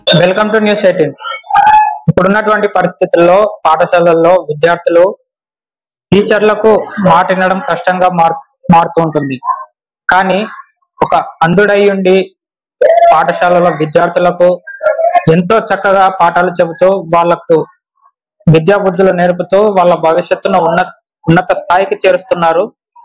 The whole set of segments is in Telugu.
వెల్కమ్ టు న్యూస్ ఎయిటీన్ ఇప్పుడున్నటువంటి పరిస్థితుల్లో పాఠశాలల్లో విద్యార్థులు టీచర్లకు మాట వినడం కష్టంగా మార్ మారుతూ ఉంటుంది కానీ ఒక అంధుడై ఉండి పాఠశాలలో విద్యార్థులకు ఎంతో చక్కగా పాఠాలు చెబుతూ వాళ్ళకు విద్యా బుద్ధులు నేర్పుతూ వాళ్ళ భవిష్యత్తును ఉన్న ఉన్నత స్థాయికి చేరుస్తున్నారు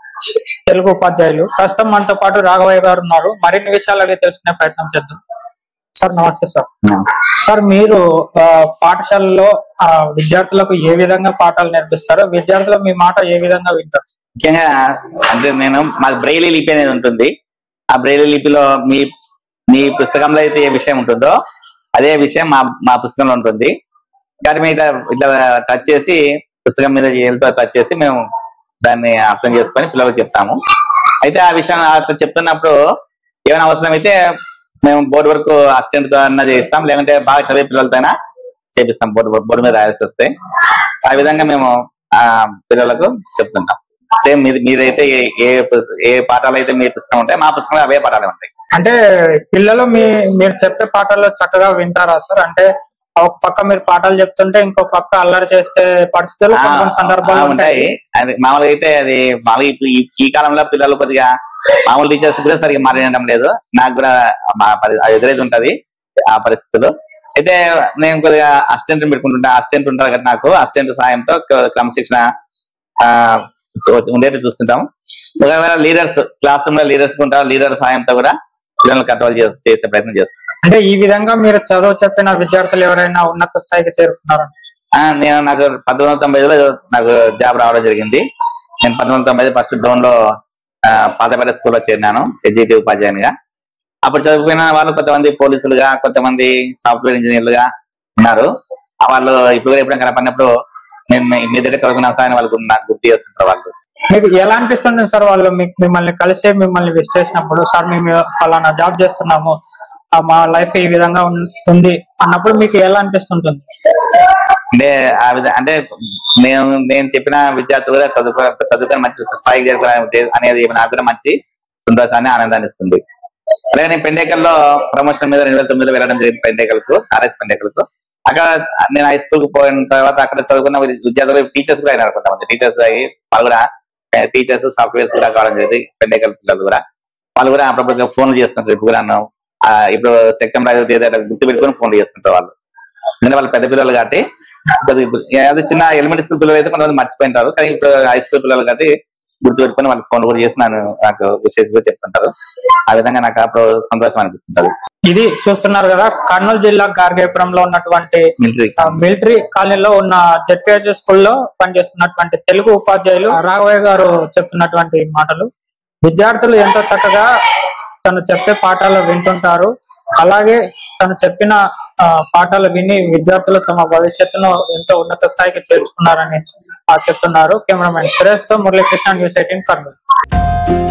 తెలుగు ఉపాధ్యాయులు ప్రస్తుతం మనతో పాటు రాఘవయ్య గారు ఉన్నారు మరిన్ని విషయాలు అడిగి తెలుసుకునే ప్రయత్నం చేద్దాం సార్ నమస్తే సార్ సార్ మీరు ఆ, పాఠశాలలో ఆ, విద్యార్థులకు ఏ విధంగా పాఠాలు నేర్పిస్తారు విద్యార్థులు మీ మాట ఏ విధంగా వింటారు ముఖ్యంగా అంటే నేను మాకు బ్రెయిలీ లిపి అనేది ఉంటుంది ఆ బ్రెయిలీ లిపిలో మీ మీ పుస్తకంలో అయితే ఏ విషయం ఉంటుందో అదే విషయం మా మా పుస్తకంలో ఉంటుంది దాని మీద ఇట్లా టచ్ చేసి పుస్తకం మీద ఏళ్ళతో టచ్ చేసి మేము దాన్ని అర్థం చేసుకొని పిల్లలకు చెప్తాము అయితే ఆ విషయం అట్లా చెప్తున్నప్పుడు ఏమైనా అవసరం అయితే మేము బోర్డు వర్క్ అసిస్టెంట్ తో అన్నా చేయిస్తాం లేదంటే బాగా చదివే పిల్లలతో చేపిస్తాం బోర్డు బోర్డు మీద రాయాల్సి వస్తే ఆ విధంగా మేము ఆ పిల్లలకు చెప్తుంటాం సేమ్ మీరు మీరైతే ఏ ఏ పు- ఏ పాఠాలు అయితే మీ పుస్తకం ఉంటాయి మా పుస్తకంలో అవే పాఠాలు ఉంటాయి అంటే పిల్లలు మీ మీరు చెప్పే పాఠాలు చక్కగా వింటారా సార్ అంటే ఒక పక్క మీరు పాఠాలు చెప్తుంటే ఇంకో పక్క అల్లరి చేసే పరిస్థితులు కొన్ని కొన్ని ఆ, సందర్భాలు ఆ, ఉంటాయి ఉంటాయి అది మామూలుగా అయితే అది మామూలుగా ఇప్పుడు ఈ- ఈ కాలంలో పిల్లలు కొద్దిగా మామూలు టీచర్స్ కూడా సరిగ్గా మాట్లాడడం లేదు నాకు కూడా మా పరి- అది ఎదురైతే ఉంటది ఆ పరిస్థితులు అయితే నేను కొద్దిగా అసిస్టెంట్ పెట్టుకుంటుంటా అసిస్టెంట్ ఉంటారు కదా నాకు అసిస్టెంట్ సాయంతో క్ర- క్రమశిక్షణ ఆ ఉండేది చూస్తుంటాం ఒకవేళ లీడర్స్ క్లాస్ రూమ్ లో లీడర్స్ ఉంటారు లీడర్ సాయంతో కూడా పిల్లల్ని కంట్రోల్ చేసే ప్రయత్నం చేస్తాం అంటే ఈ విధంగా మీరు చదువు చెప్పిన విద్యార్థులు ఎవరైనా ఉన్నత స్థాయికి చేరుకున్నారా ఆ, నేను నాకు పంతొమ్మిది వందల తొంభై ఐదులో నాకు జాబ్ రావడం జరిగింది నేను పంతొమ్మిది వందల తొంభై ఐదు ఫస్ట్ డోన్ లో ఆ, పాతపేట స్కూల్లో చేరినాను ఎగ్జిక్యూటివ్ ఉపాధ్యాయునిగా అప్పుడు చదువుకున్న వాళ్ళు కొంతమంది పోలీసులుగా కొంతమంది సాఫ్ట్వేర్ ఇంజనీర్లుగా ఉన్నారు ఆ వాళ్ళు ఇప్పుడు కూడా ఎప్పుడైనా కనపడినప్పుడు నేను మీ మీ దగ్గర చదువుకున్నా సార్ అని వాళ్ళకు నాకు గుర్తు చేస్తుంటారు వాళ్ళు మీకు ఎలా అనిపిస్తుంది సార్ వాళ్ళు మీకు మిమ్మల్ని కలిసి మిమ్మల్ని విష్ చేసినప్పుడు సార్ మేము ఫలానా జాబ్ చేస్తున్నాము ఆ, మా లైఫ్ ఈ విధంగా ఉన్- ఉంది అన్నప్పుడు మీకు ఎలా అనిపిస్తుంటుంది అంటే ఆ విధంగా అంటే నేను నేను చెప్పిన విద్యార్థులు కూడా చదువుకో చదువుకొని మంచి స్థాయికి చేరుకోవాలని అనేది నాకు కూడా మంచి సంతోషాన్ని ఆనందాన్ని ఇస్తుంది అలాగే నేను పెండేకల్లో ప్రమోషన్ మీద రెండు వేల తొమ్మిదిలో వెళ్ళడం జరిగింది పెండేకల్కు ఆర్ఎస్ పెండేకల్కు అక్కడ నేను హై స్కూల్ కు పోయిన తర్వాత అక్కడ చదువుకున్న విద్యార్థులు టీచర్స్ కూడా అయినారు కొంతమంది టీచర్స్ అయ్యి వాళ్ళు కూడా టీచర్స్ సాఫ్ట్వేర్స్ కూడా కావడం జరిగింది పెండేకల్ పిల్లలు కూడా వాళ్ళు కూడా అప్పుడప్పుడు ఫోన్లు చేస్తుంటారు ఇప్పుడు కూడా నన్ను, ఆ, ఇప్పుడు సెప్టెంబర్ ఐదో తేదీ అట్లా గుర్తు పెట్టుకొని ఫోన్లు చేస్తుంటారు వాళ్ళు ఎందుకంటే వాళ్ళు పెద్ద పిల్లలు కాబట్టి కొద్దిగా అదే చిన్న ఎలిమెంటరీ స్కూల్ పిల్లలు అయితే కొంతమంది మర్చిపోయింటారు కానీ ఇప్పుడు హై స్కూల్ పిల్లలు కాబట్టి గుర్తు పెట్టుకొని వాళ్ళు ఫోన్ కూడా చేసి నన్ను నాకు విషయస్ కూడా చెప్తుంటారు ఆ విధంగా నాకు అప్పుడు సంతోషం అనిపిస్తుంటది ఇది చూస్తున్నారు కదా కర్నూలు జిల్లా గార్గేపురంలో ఉన్నటువంటి మిలిటరీ ఆ, మిలిటరీ కాలనీలో ఉన్న జెడ్పిహెచ్ స్కూల్లో పనిచేస్తున్నటువంటి తెలుగు ఉపాధ్యాయులు రాఘవయ్య గారు చెప్తున్నటువంటి మాటలు విద్యార్థులు ఎంతో చక్కగా తను చెప్పే పాఠాలు వింటుంటారు అలాగే తను చెప్పిన ఆ, పాఠాలు విని విద్యార్థులు తమ భవిష్యత్తును ఎంతో ఉన్నత స్థాయికి చేర్చుకున్నారని ఆ, చెప్తున్నారు కెమెరామెన్ సురేష్ తో మురళీకృష్ణ న్యూస్ ఎయిటీన్ కర్నూలు